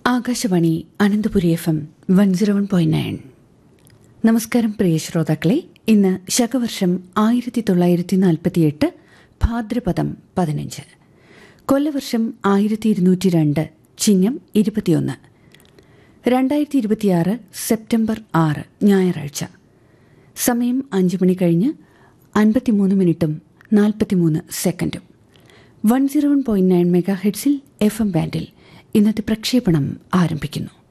Akashvani Ananthapuri F M one zero one point nine നമസ്കാരം പ്രിയ ശ്രോതാക്കളെ ഇന്ന് ശകവർഷം ആയിരത്തി തൊള്ളായിരത്തി നാൽപ്പത്തിയെട്ട് ഭാദ്രപദം പതിനഞ്ച് കൊല്ലവർഷം ആയിരത്തി ഇരുന്നൂറ്റി രണ്ട് ചിങ്ങം ഇരുപത്തിയൊന്ന് രണ്ടായിരത്തി ഇരുപത്തിയാറ് സെപ്റ്റംബർ ആറ് ഞായറാഴ്ച സമയം അഞ്ച് മണി കഴിഞ്ഞ് അൻപത്തിമൂന്ന് മിനിറ്റും നാൽപ്പത്തിമൂന്ന് സെക്കൻഡും one zero one point nine മെഗാ ഹെഡ്സിൽ എഫ് എം ബാൻഡിൽ ഇന്നത്തെ പ്രക്ഷേപണം ആരംഭിക്കുന്നു